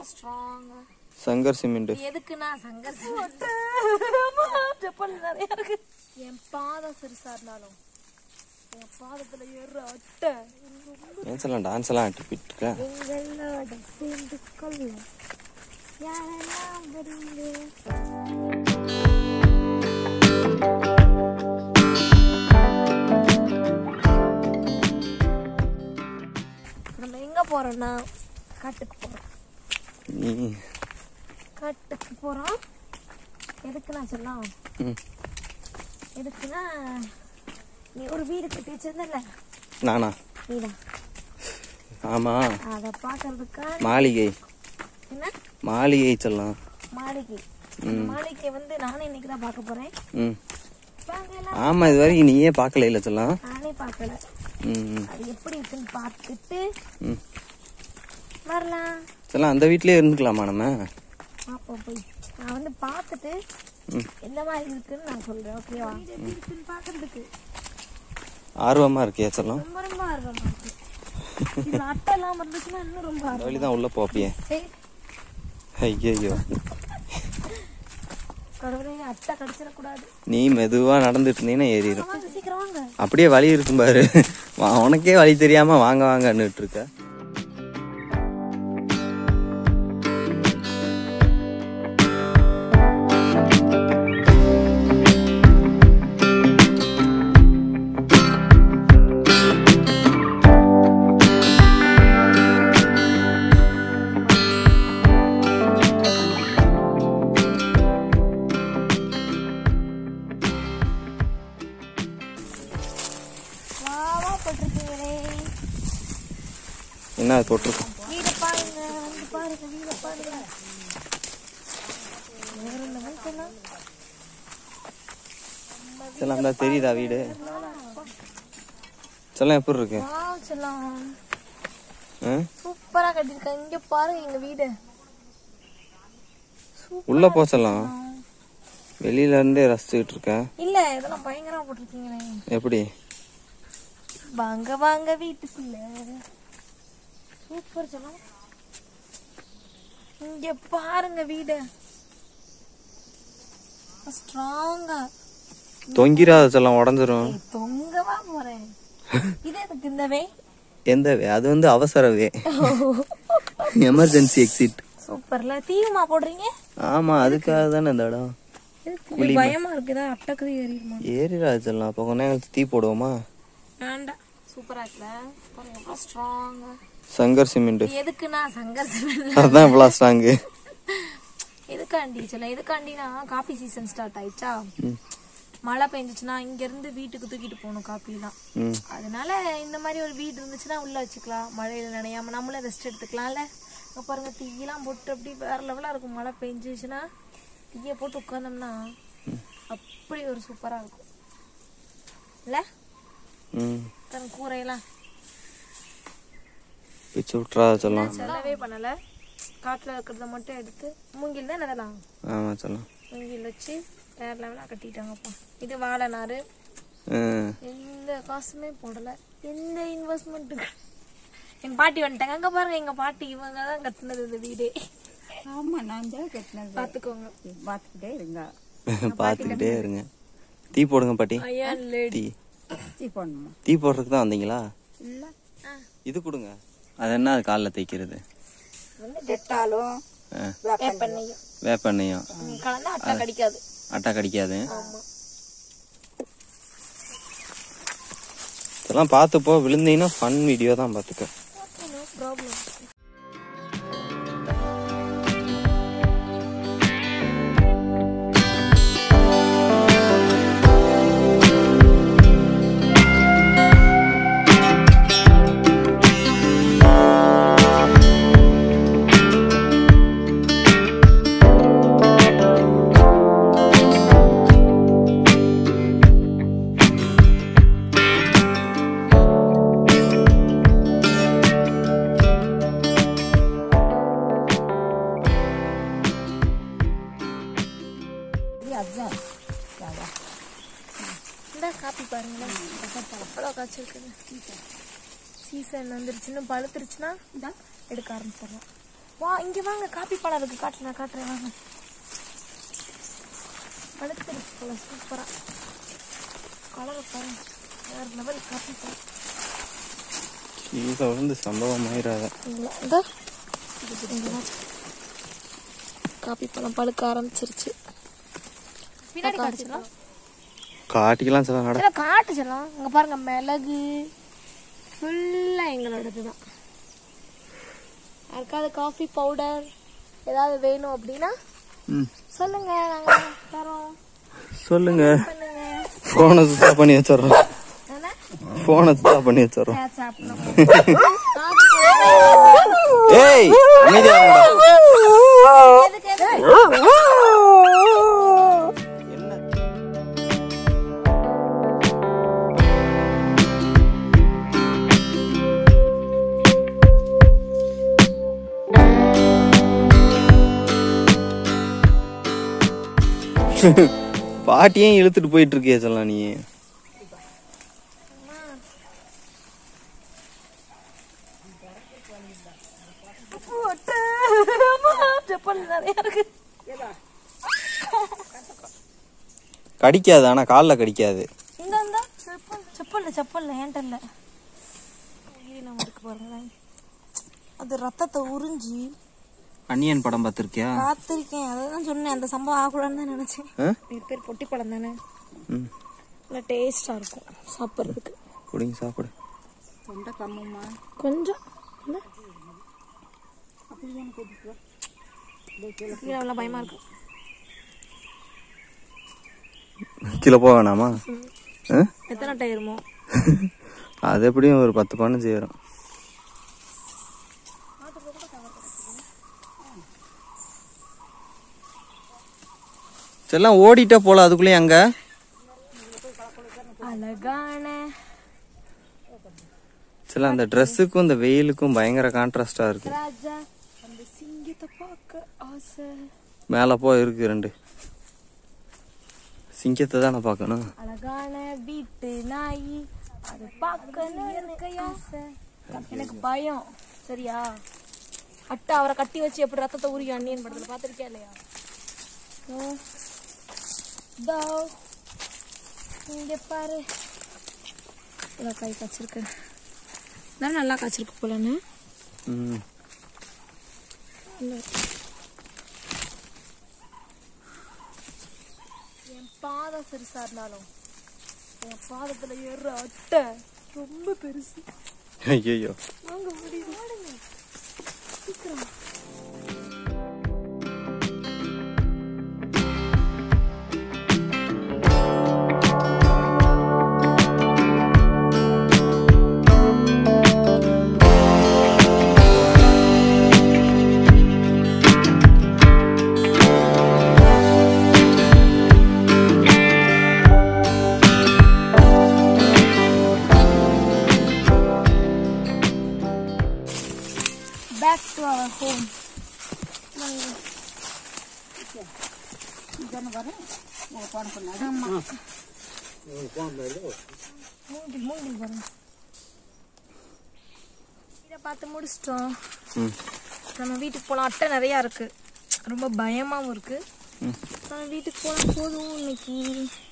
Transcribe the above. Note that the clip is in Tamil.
ஸ்ட்ராங்கா சங்கர் சிமெண்ட் எதுக்குன்னா சங்கர் செப்பல் நிறைய இருக்கு என் பாதம் சிறுசா இருந்தாலும் என் பாதத்துல ஏற அட்டை டான்ஸ் எல்லாம் டான்ஸ் எல்லாம் ஆட்டிப்பிட்டு இருக்க எங்களோட சேர்ந்து கொள்ள யாரெல்லாம் வருங்க நம்ம எங்க போறோம்னா காட்டுக்கு போறோம் நீ காட்டுக்கு போறோம் எதுக்கு நான் சொல்லலாம் ம். எதுக்குன்னா நீ ஒரு வீடு கட்டி வச்சிருந்தல நானா வீடா ஆமா அதை பாக்குறதுக்கா மாளிகை என்ன மாளிகை சொல்லலாம் மாளிகை அந்த மாளிகை வந்து நானே இன்னைக்கு தான் பார்க்க போறேன் ம் வாங்க எல்லாம். ஆமா இது வரைக்கும் நீயே பார்க்கல இல்ல சொல்லலாம் நானே பார்க்கல ம் ம், அது எப்படி இருக்குன்னு பார்த்துட்டு ம் வரலாம் சொல்லலாம் அந்த வீட்லயே இருந்துக்கலாமா நம்ம பார்ப்போம் போய் நான் வந்து பார்த்துட்டு ம். எந்த மாதிரி இருக்குன்னு நான் சொல்றேன் ஓகேவா எப்படி இருக்குன்னு பார்க்கறதுக்கு ஆர்வமா இருக்கியா சொல்லலாம் ரொம்ப ரொம்ப ஆர்வமா இருக்கு இது அட்டை இல்லாம இருந்துச்சுன்னா இன்னும் ரொம்ப இந்த ஆர்வம் வழி தான் உள்ள போப்பியே சரி ஐயோ கடவுளே அட்டை கடிச்சிடக்கூடாது நீ மெதுவா நடந்துட்டு இருந்தீங்கன்னா ஏறிடும் வாங்க சீக்கிரம் வாங்க அப்படியே வழி இருக்கும் பாரு வா, உனக்கே வழி தெரியாம வாங்க வாங்கன்னுட்டு இருக்க வாவா போட்டிருக்கீங்களே என்ன அது போட்டிருக்கோம் வீட பாருங்க வந்து பாருங்க வீட பாருங்க வேற என்ன மனுஷனா? சொல்லலாம் இந்த தெரியுதா வீடு சொல்லலாம் எப்படி இருக்கு வாவ் செல்லம் ஆ? சூப்பரா கட்டிருக்காங்க இங்க பாருங்க எங்க வீடு உள்ள போ சொல்லலாம் வெளியில இருந்தே ரசிச்சுக்கிட்டு இருக்க இல்ல இதெல்லாம் பயங்கரமா போட்டிருக்கீங்களே எப்படி வாங்க வாங்க வீட்டுக்குள்ள சூப்பர் செல்லம் இங்க பாருங்க வீடு ஸ்ட்ராங்கா தொங்கிராத சொல்லலாம் உடஞ்சிரும் தொங்கவா போறேன் இது எதுக்கு இந்த வே எந்த வே அது வந்து அவசர வே எமர்ஜென்சி எக்ஸிட் சூப்பர்ல தீவுமா போடுறீங்க ஆமா அதுக்காக தானே இந்த இடம் எதுக்கு? பயமா இருக்குதா அட்டக்குது ஏறிடுமா ஏறிடாது சொல்லலாம் அப்போ கொஞ்ச நேரம் தீ போடுவோமா வேண்டாம் சூப்பரா இருக்குல்ல பாருங்க எவ்வளவு ஸ்ட்ராங்கா சங்கர் சிமெண்ட் எதுக்குன்னா சங்கர் அதான் இவ்வளோ ஸ்ட்ராங்கு எதுக்காண்டி சொல்ல எதுக்காண்டினா காபி சீசன் ஸ்டார்ட் ஆயிடுச்சா மழை பெஞ்சிச்சுன்னா இங்க இருந்து வீட்டுக்கு தூக்கிட்டு போகணும் காப்பிலாம் ம் அதனால இந்த மாதிரி ஒரு வீடு இருந்துச்சுன்னா உள்ள வச்சுக்கலாம் மழையில நனையாம நம்மளும் ரெஸ்ட் எடுத்துக்கலாம்ல இங்க பாருங்க தீயெல்லாம் போட்டு அப்படி வேற லெவலா இருக்கும் மழை பெஞ்சிச்சுன்னா தீய போட்டு உட்கார்ந்தோம்னா அப்படி ஒரு சூப்பரா இருக்கும் இல்ல ம் தன் கூரையெல்லாம் பிச்சு விட்றாத சொல்லலாம் செலவே பண்ணல காட்டுல இருக்கிறத மட்டும் எடுத்து மூங்கில் தான் நடலாம் ஆமா சொல்லலாம் மூங்கில் வச்சு வேற லெவலா கட்டிட்டாங்கப்பா இது வாழை நாறு ம் எந்த காசுமே போடல எந்த இன்வெஸ்ட்மெண்ட்டுக்கு எங்க பாட்டி வந்துட்டாங்க அங்க பாருங்க எங்க பாட்டி இவங்க தான் கட்டினது இந்த வீடே ஆமா நான் தான் கட்டினது பாத்துக்கோங்க பார்த்துக்கிட்டே இருங்க பார்த்துக்கிட்டே இருங்க டீ போடுங்க பாட்டி ஐயா டீ டீ போடணுமா டீ போடுறதுக்கு தான் வந்தீங்களா இல்லை இது கொடுங்க அது என்ன அது காலில் தைக்கிறது வந்து டெட்டாலும் ஆ, வேப்பெண்ணையும் வேப்பெண்ணையும் கலந்தா அட்டா கடிக்காது அட்டா கடிக்காது ஆமா இதெல்லாம் பார்த்துப்போ விழுந்தீங்கன்னா ஃபன் வீடியோ தான் பார்த்துக்க ஓகே நோ ப்ராப்ளம் இது அதுதான் அதான். இந்த காப்பி பாருங்களேன் அவ்வளோ காய்ச்சிருக்குது சீசன் வந்துருச்சு இன்னும் பழுத்துருச்சுன்னா இந்தா. எடுக்க ஆரம்பிச்சிடலாம் வா இங்க வாங்க காப்பி பழம் இருக்கு காட்டு நான் காட்டுறேன் வாங்க பழுத்திருக்கு பழம் சூப்பரா கலரை பாருங்க வேற லெவல் காப்பி பழம் கீழே விழுந்து சம்பவம் ஆயிராத இல்ல இதோ இங்க வா. காப்பி பழம் பழுக்க ஆரம்பிச்சிருச்சு பின்னாடி காட்டுச்சலாம் காட்டிக்கலாம் சில கடை சில காட்டுச்சலாம் இங்க பாருங்க மிளகு ஃபுல்லா எங்களோடது தான் யாருக்காவது காஃபி பவுடர் ஏதாவது வேணும் அப்படின்னா ம் சொல்லுங்க நாங்க தரோம் சொல்லுங்க பண்ணுங்க ஃபோனை சுத்தா பண்ணி வச்சிடுறோம் என்ன? ஃபோனை சுத்தா பண்ணி வச்சிடுறோம் ஆ, சாப்பிடணும். ஏய் அமைதியா இருங்கடா. எதுக்கு, எதுக்கு? என்ன பாட்டியும் இழுத்துட்டு போயிட்டு இருக்கியா சொல்லலாம் நீ போட்டு. அம்மா, செப்பல் நிறைய இருக்கு கடிக்காது ஆனா காலில் கடிக்காது இந்த இந்த செப்பல் செப்பல் செப்பல் என்கிட்ட இல்ல உயிரினம் இருக்கு பாருங்களேன் அது ரத்தத்தை உறிஞ்சி அன்னியன் படம் பார்த்துருக்கியா பார்த்திருக்கேன் அதான் சொன்னேன் அந்த சம்பவம் ஆகக்கூடாதுன்னு தான் நினைச்சேன் ஆ? இது பேர் பொட்டி பழம் தானே ம் நல்லா டேஸ்டா இருக்கும் சாப்பிட்றதுக்கு குடிங்க சாப்பிடு தொண்டை கம்முமா கொஞ்சம் என்ன? கீழே அவ்வளோ பயமா இருக்கு கீழே போக வேணாமா ஆ? எத்தனை டயருமோ அது எப்படியும் ஒரு பத்து பன்னு செய்யறோம் செல்லாம் ஓடிட்டே போல அதுக்குள்ளேயும் அங்க அழகான செல்லாம் அந்த ட்ரெஸ்ஸுக்கும் இந்த வெயிலுக்கும் பயங்கர கான்ட்ராஸ்டா இருக்கு ராஜா அந்த சிங்கத்தை பார்க்க ஆசை மேலே போய் இருக்கு ரெண்டு சிங்கத்தை தானே பார்க்கணும் அழகான வீட்டு நாய் அது பார்க்கணும் எனக்கு ஆசை எனக்கு பயம் சரியா அட்டை அவரை கட்டி வச்சு எப்படி ரத்தத்தை உருகி அண்ணியன் படத்துல பார்த்திருக்கியா இல்லையா ஓ. இதோ. இங்க பாரு இவ்வளோ காய் காய்ச்சிருக்கு இதான் நல்லா காய்ச்சிருக்கு போலன்னு ம் என் பாதம் சிறுசா இருந்தாலும் என் பாதத்துல ஏறுற அட்டை ரொம்ப பெருசு ஐயோ வாங்க முடியுது சீக்கிரம் back to our home. இதான வரேன் உங்கள் போன பண்ணாரு ஆமா மூங்கில் மூங்கில் பாருங்க இதை பார்த்து முடிச்சிட்டோம் ம் நம்ம வீட்டுக்கு போலாம் அட்டை நிறையா இருக்கு ரொம்ப பயமாவும் இருக்கு ம் நம்ம வீட்டுக்கு போனால் போதும் இன்னைக்கு